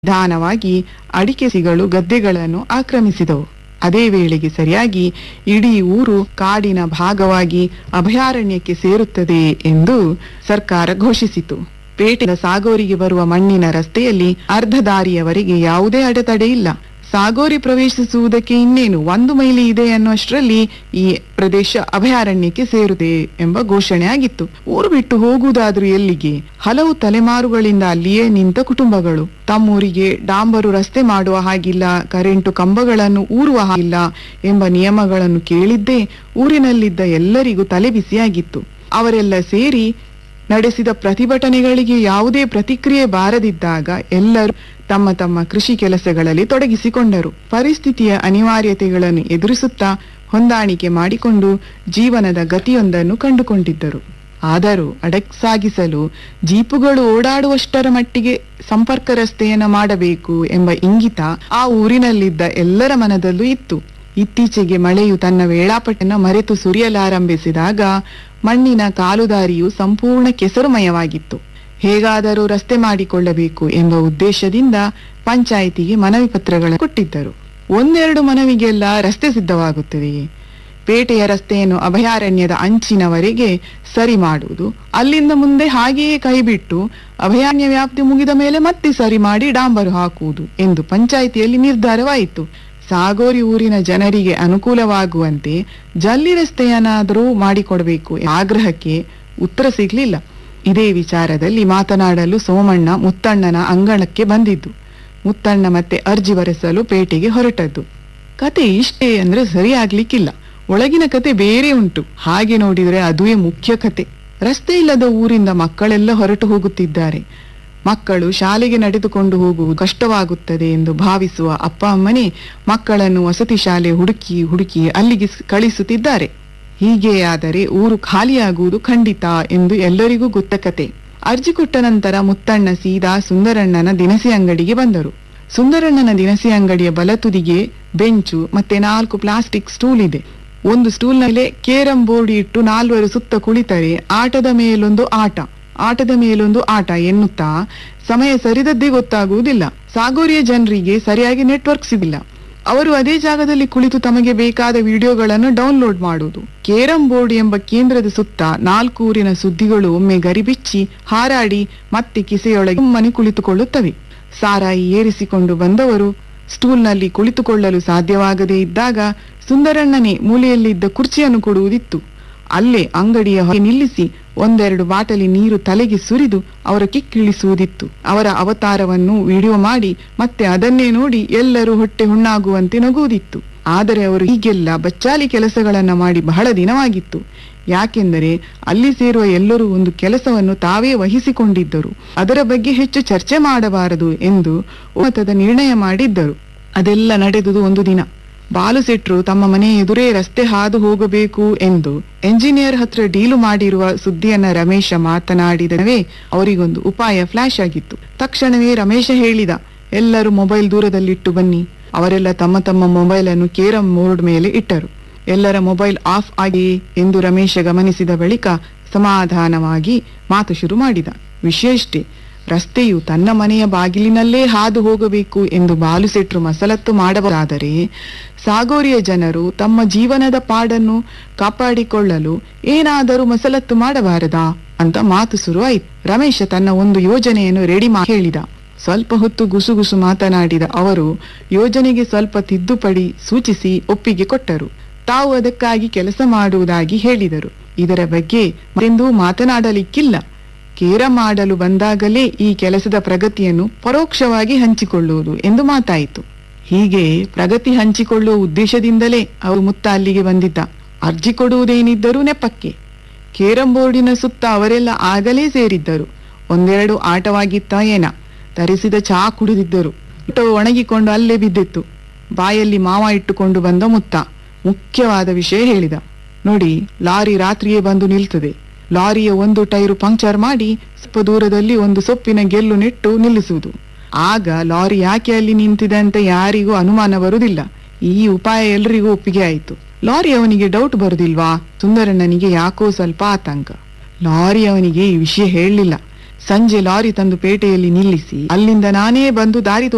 ನಿಧಾನವಾಗಿ ಅಡಿಕೆ ಸಿಗಳು ಗದ್ದೆಗಳನ್ನು ಆಕ್ರಮಿಸಿದವು ಅದೇ ವೇಳೆಗೆ ಸರಿಯಾಗಿ ಇಡೀ ಊರು ಕಾಡಿನ ಭಾಗವಾಗಿ ಅಭಯಾರಣ್ಯಕ್ಕೆ ಸೇರುತ್ತದೆ ಎಂದು ಸರ್ಕಾರ ಘೋಷಿಸಿತು ಪೇಟೆಯ ಸಾಗೋರಿಗೆ ಬರುವ ಮಣ್ಣಿನ ರಸ್ತೆಯಲ್ಲಿ ಅರ್ಧ ದಾರಿಯವರೆಗೆ ಯಾವುದೇ ಅಡೆತಡೆ ಇಲ್ಲ ಸಾಗೋರಿ ಪ್ರವೇಶಿಸುವುದಕ್ಕೆ ಇನ್ನೇನು ಒಂದು ಮೈಲಿ ಇದೆ ಅನ್ನುವಷ್ಟರಲ್ಲಿ ಈ ಪ್ರದೇಶ ಅಭಯಾರಣ್ಯಕ್ಕೆ ಸೇರುತ್ತದೆ ಎಂಬ ಘೋಷಣೆ ಆಗಿತ್ತು ಊರು ಬಿಟ್ಟು ಹೋಗುವುದಾದ್ರೂ ಎಲ್ಲಿಗೆ ಹಲವು ತಲೆಮಾರುಗಳಿಂದ ಅಲ್ಲಿಯೇ ನಿಂತ ಕುಟುಂಬಗಳು ತಮ್ಮೂರಿಗೆ ಡಾಂಬರು ರಸ್ತೆ ಮಾಡುವ ಹಾಗಿಲ್ಲ ಕರೆಂಟು ಕಂಬಗಳನ್ನು ಊರುವ ಹಾಗಿಲ್ಲ ಎಂಬ ನಿಯಮಗಳನ್ನು ಕೇಳಿದ್ದೇ ಊರಿನಲ್ಲಿದ್ದ ಎಲ್ಲರಿಗೂ ತಲೆಬಿಸಿಯಾಗಿತ್ತು ಅವರೆಲ್ಲ ಸೇರಿ ನಡೆಸಿದ ಪ್ರತಿಭಟನೆಗಳಿಗೆ ಯಾವುದೇ ಪ್ರತಿಕ್ರಿಯೆ ಬಾರದಿದ್ದಾಗ ಎಲ್ಲರೂ ತಮ್ಮ ತಮ್ಮ ಕೃಷಿ ಕೆಲಸಗಳಲ್ಲಿ ತೊಡಗಿಸಿಕೊಂಡರು ಪರಿಸ್ಥಿತಿಯ ಅನಿವಾರ್ಯತೆಗಳನ್ನು ಎದುರಿಸುತ್ತಾ ಹೊಂದಾಣಿಕೆ ಮಾಡಿಕೊಂಡು ಜೀವನದ ಗತಿಯೊಂದನ್ನು ಕಂಡುಕೊಂಡಿದ್ದರು ಆದರೂ ಅಡಕ್ ಸಾಗಿಸಲು ಜೀಪುಗಳು ಓಡಾಡುವಷ್ಟರ ಮಟ್ಟಿಗೆ ಸಂಪರ್ಕ ರಸ್ತೆಯನ್ನು ಮಾಡಬೇಕು ಎಂಬ ಇಂಗಿತ ಆ ಊರಿನಲ್ಲಿದ್ದ ಎಲ್ಲರ ಮನದಲ್ಲೂ ಇತ್ತು ಇತ್ತೀಚೆಗೆ ಮಳೆಯು ತನ್ನ ವೇಳಾಪಟ್ಟಿಯನ್ನು ಮರೆತು ಸುರಿಯಲಾರಂಭಿಸಿದಾಗ ಮಣ್ಣಿನ ಕಾಲುದಾರಿಯು ಸಂಪೂರ್ಣ ಕೆಸರುಮಯವಾಗಿತ್ತು ಹೇಗಾದರೂ ರಸ್ತೆ ಮಾಡಿಕೊಳ್ಳಬೇಕು ಎಂಬ ಉದ್ದೇಶದಿಂದ ಪಂಚಾಯಿತಿಗೆ ಮನವಿ ಪತ್ರಗಳನ್ನು ಕೊಟ್ಟಿದ್ದರು ಒಂದೆರಡು ಮನವಿಗೆಲ್ಲ ರಸ್ತೆ ಸಿದ್ಧವಾಗುತ್ತದೆಯೇ ಪೇಟೆಯ ರಸ್ತೆಯನ್ನು ಅಭಯಾರಣ್ಯದ ಅಂಚಿನವರೆಗೆ ಸರಿ ಮಾಡುವುದು ಅಲ್ಲಿಂದ ಮುಂದೆ ಹಾಗೆಯೇ ಕೈಬಿಟ್ಟು ಅಭಯಾರಣ್ಯ ವ್ಯಾಪ್ತಿ ಮುಗಿದ ಮೇಲೆ ಮತ್ತೆ ಸರಿ ಮಾಡಿ ಡಾಂಬರು ಹಾಕುವುದು ಎಂದು ಪಂಚಾಯಿತಿಯಲ್ಲಿ ನಿರ್ಧಾರವಾಯಿತು ಸಾಗೋರಿ ಊರಿನ ಜನರಿಗೆ ಅನುಕೂಲವಾಗುವಂತೆ ಜಲ್ಲಿ ರಸ್ತೆಯನ್ನಾದರೂ ಮಾಡಿಕೊಡಬೇಕು ಎಂಬ ಆಗ್ರಹಕ್ಕೆ ಉತ್ತರ ಸಿಗ್ಲಿಲ್ಲ ಇದೇ ವಿಚಾರದಲ್ಲಿ ಮಾತನಾಡಲು ಸೋಮಣ್ಣ ಮುತ್ತಣ್ಣನ ಅಂಗಳಕ್ಕೆ ಬಂದಿದ್ದು ಮುತ್ತಣ್ಣ ಮತ್ತೆ ಅರ್ಜಿ ಬರೆಸಲು ಪೇಟೆಗೆ ಹೊರಟದ್ದು ಕತೆ ಇಷ್ಟೇ ಅಂದ್ರೆ ಸರಿಯಾಗ್ಲಿಕ್ಕಿಲ್ಲ ಒಳಗಿನ ಕತೆ ಬೇರೆ ಉಂಟು ಹಾಗೆ ನೋಡಿದ್ರೆ ಅದುವೇ ಮುಖ್ಯ ಕತೆ ರಸ್ತೆ ಇಲ್ಲದ ಊರಿಂದ ಮಕ್ಕಳೆಲ್ಲ ಹೊರಟು ಹೋಗುತ್ತಿದ್ದಾರೆ ಮಕ್ಕಳು ಶಾಲೆಗೆ ನಡೆದುಕೊಂಡು ಹೋಗುವುದು ಕಷ್ಟವಾಗುತ್ತದೆ ಎಂದು ಭಾವಿಸುವ ಅಪ್ಪ ಅಮ್ಮನೇ ಮಕ್ಕಳನ್ನು ವಸತಿ ಶಾಲೆ ಹುಡುಕಿ ಹುಡುಕಿ ಅಲ್ಲಿಗೆ ಸ್- ಕಳಿಸುತ್ತಿದ್ದಾರೆ ಹೀಗೆ ಆದರೆ ಊರು ಖಾಲಿಯಾಗುವುದು ಖಂಡಿತ ಎಂದು ಎಲ್ಲರಿಗೂ ಗೊತ್ತ ಕತೆ ಅರ್ಜಿ ಕೊಟ್ಟ ನಂತರ ಮುತ್ತಣ್ಣ ಸೀದಾ ಸುಂದರಣ್ಣನ ದಿನಸಿ ಅಂಗಡಿಗೆ ಬಂದರು ಸುಂದರಣ್ಣನ ದಿನಸಿ ಅಂಗಡಿಯ ಬಲತುದಿಗೆ ಬೆಂಚು ಮತ್ತೆ ನಾಲ್ಕು ಪ್ಲಾಸ್ಟಿಕ್ ಸ್ಟೂಲ್ ಇದೆ ಒಂದು ಸ್ಟೂಲ್ ಮೇಲೆ ಕೇರಂ ಬೋರ್ಡ್ ಇಟ್ಟು ನಾಲ್ವರು ಸುತ್ತ ಕುಳಿತರೆ ಆಟದ ಮೇಲೊಂದು ಆಟ ಆಟದ ಮೇಲೊಂದು ಆಟ ಎನ್ನುತ್ತಾ ಸಮಯ ಸರಿದದ್ದೇ ಗೊತ್ತಾಗುವುದಿಲ್ಲ ಸಾಗೋರಿಯ ಜನರಿಗೆ ಸರಿಯಾಗಿ ನೆಟ್ವರ್ಕ್ ಸಿಗಿಲ್ಲ ಅವರು ಅದೇ ಜಾಗದಲ್ಲಿ ಕುಳಿತು ತಮಗೆ ಬೇಕಾದ ವಿಡಿಯೋಗಳನ್ನು ಡೌನ್ಲೋಡ್ ಮಾಡುವುದು ಕೇರಂ ಬೋರ್ಡ್ ಎಂಬ ಕೇಂದ್ರದ ಸುತ್ತ ನಾಲ್ಕು ಊರಿನ ಸುದ್ದಿಗಳು ಒಮ್ಮೆ ಗರಿಬಿಚ್ಚಿ ಹಾರಾಡಿ ಮತ್ತೆ ಕಿಸೆಯೊಳಗೆ ಸುಮ್ಮನೆ ಕುಳಿತುಕೊಳ್ಳುತ್ತವೆ ಸಾರಾಯಿ ಏರಿಸಿಕೊಂಡು ಬಂದವರು ಸ್ಟೂಲ್ನಲ್ಲಿ ಕುಳಿತುಕೊಳ್ಳಲು ಸಾಧ್ಯವಾಗದೇ ಇದ್ದಾಗ ಸುಂದರಣ್ಣನೇ ಮೂಲೆಯಲ್ಲಿದ್ದ ಕುರ್ಚಿಯನ್ನು ಕೊಡುವುದಿತ್ತು ಅಲ್ಲೇ ಅಂಗಡಿಯ ಹೊರಗೆ ನಿಲ್ಲಿಸಿ ಒಂದೆರಡು ಬಾಟಲಿ ನೀರು ತಲೆಗೆ ಸುರಿದು ಅವರ ಕಿಕ್ಕಿಳಿಸುವುದಿತ್ತು ಅವರ ಅವತಾರವನ್ನು ವಿಡಿಯೋ ಮಾಡಿ ಮತ್ತೆ ಅದನ್ನೇ ನೋಡಿ ಎಲ್ಲರೂ ಹೊಟ್ಟೆ ಹುಣ್ಣಾಗುವಂತೆ ನಗುವುದಿತ್ತು ಆದರೆ ಅವರು ಹೀಗೆಲ್ಲ ಬಚ್ಚಾಲಿ ಕೆಲಸಗಳನ್ನ ಮಾಡಿ ಬಹಳ ದಿನವಾಗಿತ್ತು ಯಾಕೆಂದರೆ ಅಲ್ಲಿ ಸೇರುವ ಎಲ್ಲರೂ ಒಂದು ಕೆಲಸವನ್ನು ತಾವೇ ವಹಿಸಿಕೊಂಡಿದ್ದರು ಅದರ ಬಗ್ಗೆ ಹೆಚ್ಚು ಚರ್ಚೆ ಮಾಡಬಾರದು ಎಂದು ಒಮ್ಮತದ ನಿರ್ಣಯ ಮಾಡಿದ್ದರು ಅದೆಲ್ಲ ನಡೆದುದು ಒಂದು ದಿನ ಬಾಲುಸೆಟ್ರು ತಮ್ಮ ಮನೆ ಎದುರೇ ರಸ್ತೆ ಹಾದು ಹೋಗಬೇಕು ಎಂದು ಎಂಜಿನಿಯರ್ ಹತ್ರ ಡೀಲು ಮಾಡಿರುವ ಸುದ್ದಿಯನ್ನ ರಮೇಶ ಮಾತನಾಡಿದವೇ ಅವರಿಗೊಂದು ಉಪಾಯ ಫ್ಲಾಶ್ ಆಗಿತ್ತು ತಕ್ಷಣವೇ ರಮೇಶ ಹೇಳಿದ ಎಲ್ಲರೂ ಮೊಬೈಲ್ ದೂರದಲ್ಲಿಟ್ಟು ಬನ್ನಿ ಅವರೆಲ್ಲ ತಮ್ಮ ತಮ್ಮ ಮೊಬೈಲ್ ಅನ್ನು ಕೇರಂ ಬೋರ್ಡ್ ಮೇಲೆ ಇಟ್ಟರು ಎಲ್ಲರ ಮೊಬೈಲ್ ಆಫ್ ಆಗಿ ಎಂದು ರಮೇಶ ಗಮನಿಸಿದ ಬಳಿಕ ಸಮಾಧಾನವಾಗಿ ಮಾತು ಶುರು ಮಾಡಿದ ವಿಷಯ ಇಷ್ಟೇ ರಸ್ತೆಯು ತನ್ನ ಮನೆಯ ಬಾಗಿಲಿನಲ್ಲೇ ಹಾದು ಹೋಗಬೇಕು ಎಂದು ಬಾಲುಸೆಟ್ರು ಮಸಲತ್ತು ಮಾಡಬಹುದಾದರೆ ಸಾಗೋರಿಯ ಜನರು ತಮ್ಮ ಜೀವನದ ಪಾಡನ್ನು ಕಾಪಾಡಿಕೊಳ್ಳಲು ಏನಾದರೂ ಮಸಲತ್ತು ಮಾಡಬಾರದಾ ಅಂತ ಮಾತು ಶುರುವಾಯಿತು ರಮೇಶ ತನ್ನ ಒಂದು ಯೋಜನೆಯನ್ನು ರೆಡಿ ಮಾಡಿ ಹೇಳಿದ ಸ್ವಲ್ಪ ಹೊತ್ತು ಗುಸುಗುಸು ಮಾತನಾಡಿದ ಅವರು ಯೋಜನೆಗೆ ಸ್ವಲ್ಪ ತಿದ್ದುಪಡಿ ಸೂಚಿಸಿ ಒಪ್ಪಿಗೆ ಕೊಟ್ಟರು ತಾವು ಅದಕ್ಕಾಗಿ ಕೆಲಸ ಮಾಡುವುದಾಗಿ ಹೇಳಿದರು ಇದರ ಬಗ್ಗೆ ಮತ್ತೆಂದೂ ಮಾತನಾಡಲಿಕ್ಕಿಲ್ಲ ಕೇರ ಮಾಡಲು ಬಂದಾಗಲೇ ಈ ಕೆಲಸದ ಪ್ರಗತಿಯನ್ನು ಪರೋಕ್ಷವಾಗಿ ಹಂಚಿಕೊಳ್ಳುವುದು ಎಂದು ಮಾತಾಯಿತು ಹೀಗೆ ಪ್ರಗತಿ ಹಂಚಿಕೊಳ್ಳುವ ಉದ್ದೇಶದಿಂದಲೇ ಅವರು ಮುತ್ತ ಅಲ್ಲಿಗೆ ಬಂದಿದ್ದ ಅರ್ಜಿ ಕೊಡುವುದೇನಿದ್ದರೂ ನೆಪಕ್ಕೆ ಕೇರಂ ಬೋರ್ಡಿನ ಸುತ್ತ ಅವರೆಲ್ಲ ಆಗಲೇ ಸೇರಿದ್ದರು ಒಂದೆರಡು ಆಟವಾಗಿತ್ತ ಏನ ತರಿಸಿದ ಚಹಾ ಕುಡಿದಿದ್ದರು ಊಟವು ಒಣಗಿಕೊಂಡು ಅಲ್ಲೇ ಬಿದ್ದಿತ್ತು ಬಾಯಲ್ಲಿ ಮಾವ ಇಟ್ಟುಕೊಂಡು ಬಂದ ಮುತ್ತ ಮುಖ್ಯವಾದ ವಿಷಯ ಹೇಳಿದ ನೋಡಿ ಲಾರಿ ರಾತ್ರಿಯೇ ಬಂದು ನಿಲ್ತದೆ ಲಾರಿಯ ಒಂದು ಟೈರು ಪಂಕ್ಚರ್ ಮಾಡಿ ಸ್ವಲ್ಪ ದೂರದಲ್ಲಿ ಒಂದು ಸೊಪ್ಪಿನ ಗೆಲ್ಲು ನೆಟ್ಟು ನಿಲ್ಲಿಸುವುದು ಆಗ ಲಾರಿ ಯಾಕೆ ಅಲ್ಲಿ ನಿಂತಿದೆ ಅಂತ ಯಾರಿಗೂ ಅನುಮಾನ ಬರುವುದಿಲ್ಲ ಈ ಉಪಾಯ ಎಲ್ರಿಗೂ ಒಪ್ಪಿಗೆ ಆಯಿತು ಲಾರಿ ಅವನಿಗೆ ಡೌಟ್ ಬರುದಿಲ್ವಾ ಸುಂದರಣ್ಣನಿಗೆ ಯಾಕೋ ಸ್ವಲ್ಪ ಆತಂಕ ಲಾರಿ ಅವನಿಗೆ ಈ ವಿಷಯ ಹೇಳಲಿಲ್ಲ ಸಂಜೆ ಲಾರಿ ತಂದು ಪೇಟೆಯಲ್ಲಿ ನಿಲ್ಲಿಸಿ ಅಲ್ಲಿಂದ ನಾನೇ ಬಂದು ದಾರಿ